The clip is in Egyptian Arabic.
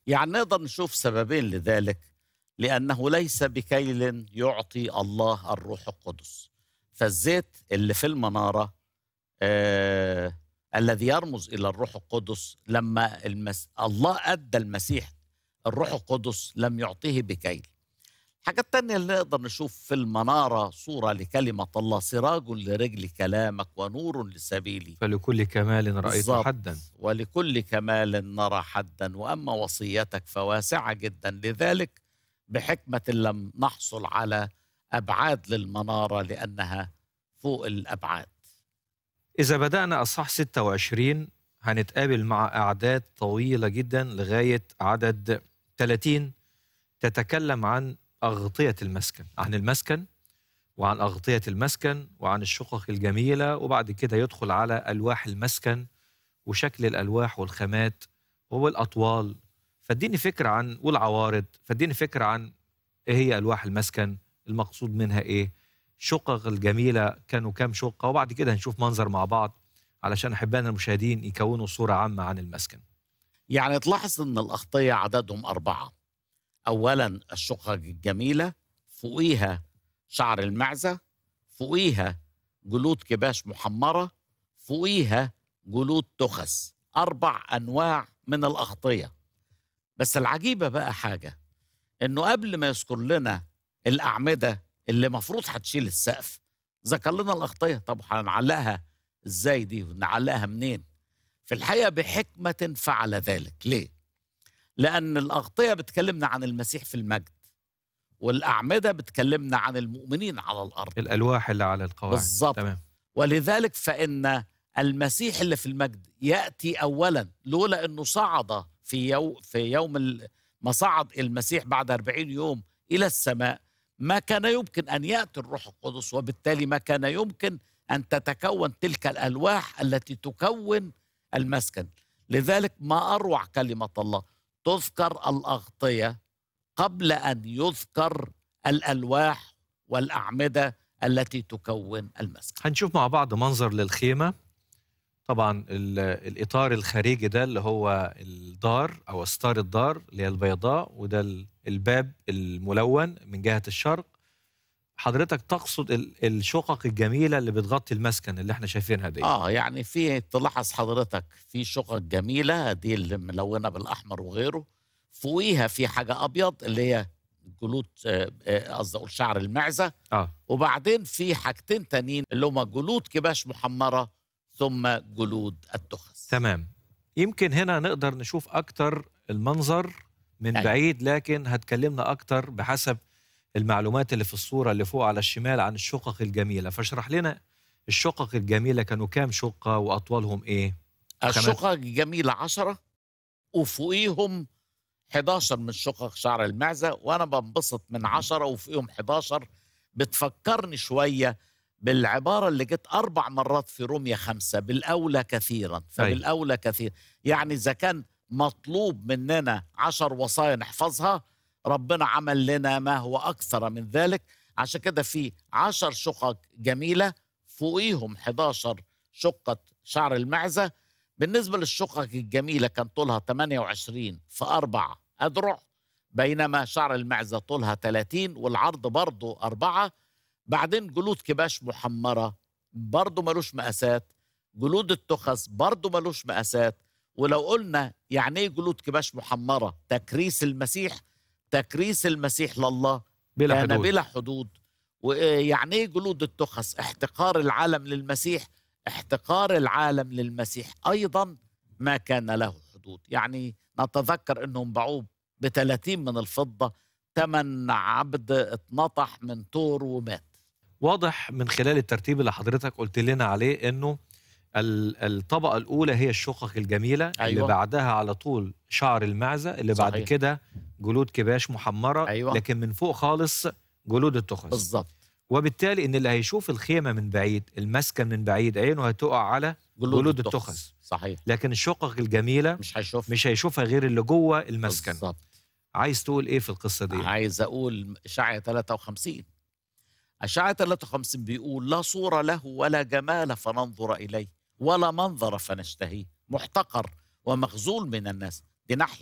يعني نقدر نشوف سببين لذلك لأنه ليس بكيل يعطي الله الروح القدس فالزيت اللي في المنارة آه الذي يرمز إلى الروح القدس لما المس... الله أدى المسيح الروح القدس لم يعطيه بكيل الحاجة التانية اللي نقدر نشوف في المنارة صورة لكلمة الله سراج لرجل كلامك ونور لسبيلي فلكل كمال رأيت بالظبط. حدا ولكل كمال نرى حدا وأما وصيتك فواسعة جدا لذلك بحكمة لم نحصل على أبعاد للمنارة لأنها فوق الأبعاد إذا بدأنا أصح 26 هنتقابل مع أعداد طويلة جدا لغاية عدد 30 تتكلم عن أغطية المسكن عن المسكن وعن أغطية المسكن وعن الشقق الجميلة وبعد كده يدخل على ألواح المسكن وشكل الألواح والخامات والأطوال فاديني فكرة عن والعوارض فاديني فكرة عن إيه هي ألواح المسكن المقصود منها إيه الشقق الجميلة كانوا كام شقة وبعد كده هنشوف منظر مع بعض علشان أحبائنا المشاهدين يكونوا صورة عامة عن المسكن يعني تلاحظ أن الأغطية عددهم أربعة أولا الشقق الجميلة فوقيها شعر المعزة فوقيها جلود كباش محمرة فوقيها جلود تخس أربع أنواع من الأغطية بس العجيبة بقى حاجة إنه قبل ما يذكر لنا الأعمدة اللي مفروض هتشيل السقف ذكر لنا الأغطية طب هنعلقها إزاي دي ونعلقها منين في الحقيقة بحكمة فعل ذلك ليه؟ لأن الأغطية بتكلمنا عن المسيح في المجد والأعمدة بتكلمنا عن المؤمنين على الأرض الألواح اللي على القواعد بالظبط تمام ولذلك فإن المسيح اللي في المجد يأتي أولا لولا أنه صعد في, يو في يوم ال- ما صعد المسيح بعد 40 يوم إلى السماء ما كان يمكن أن يأتي الروح القدس وبالتالي ما كان يمكن أن تتكون تلك الألواح التي تكون المسكن لذلك ما أروع كلمة الله تذكر الأغطية قبل أن يذكر الألواح والأعمدة التي تكون المسكن هنشوف مع بعض منظر للخيمة طبعا ال- الإطار الخارجي ده اللي هو الدار أو ستار الدار اللي هي البيضاء وده ال- الباب الملون من جهة الشرق حضرتك تقصد ال- الشقق الجميلة اللي بتغطي المسكن اللي احنا شايفينها دي اه يعني في تلاحظ حضرتك في شقق جميله دي اللي ملونه بالاحمر وغيره فوقيها في حاجه ابيض اللي هي جلود آه، آه، قصدي اقول شعر المعزه اه وبعدين في حاجتين تانيين اللي هما جلود كباش محمره ثم جلود التخس تمام يمكن هنا نقدر نشوف أكتر المنظر من أيوة. بعيد لكن هتكلمنا أكتر بحسب المعلومات اللي في الصورة اللي فوق على الشمال عن الشقق الجميلة فاشرح لنا الشقق الجميلة كانوا كام شقة وأطوالهم إيه خامات. الشقق الجميله عشرة وفوقيهم 11 من شقق شعر المعزه وانا بنبسط من عشرة وفوقيهم 11 بتفكرني شويه بالعباره اللي جت اربع مرات في روميا خمسه بالاولى كثيرا فبالاولى كثير يعني اذا كان مطلوب مننا عشر وصايا نحفظها ربنا عمل لنا ما هو اكثر من ذلك عشان كده في عشر شقق جميله فوقيهم 11 شقه شعر المعزه بالنسبه للشقق الجميله كان طولها 28 في اربع اذرع بينما شعر المعزه طولها 30 والعرض برضه أربعة بعدين جلود كباش محمرة برضه ملوش مقاسات جلود التخس برضه ملوش مقاسات ولو قلنا يعني ايه جلود كباش محمرة تكريس المسيح تكريس المسيح لله بلا كان حدود بلا حدود ويعني ايه جلود التخس احتقار العالم للمسيح احتقار العالم للمسيح ايضا ما كان له حدود يعني نتذكر انهم باعوه ب 30 من الفضه ثمن عبد اتنطح من طور ومات واضح من خلال الترتيب اللي حضرتك قلت لنا عليه انه ال- الطبقة الأولى هي الشقق الجميلة أيوة. اللي أيوة. بعدها على طول شعر المعزة اللي بعد صحيح. كده جلود كباش محمرة أيوة. لكن من فوق خالص جلود التخس بالظبط وبالتالي ان اللي هيشوف الخيمة من بعيد المسكن من بعيد عينه هتقع على جلود التخس. صحيح لكن الشقق الجميلة مش هيشوف مش هيشوفها غير اللي جوه المسكن بالظبط عايز تقول ايه في القصة دي عايز اقول اشعيا 53 اشعيا 53 بيقول لا صورة له ولا جمال فننظر اليه ولا منظر فنشتهيه محتقر ومخذول من الناس دي ناحية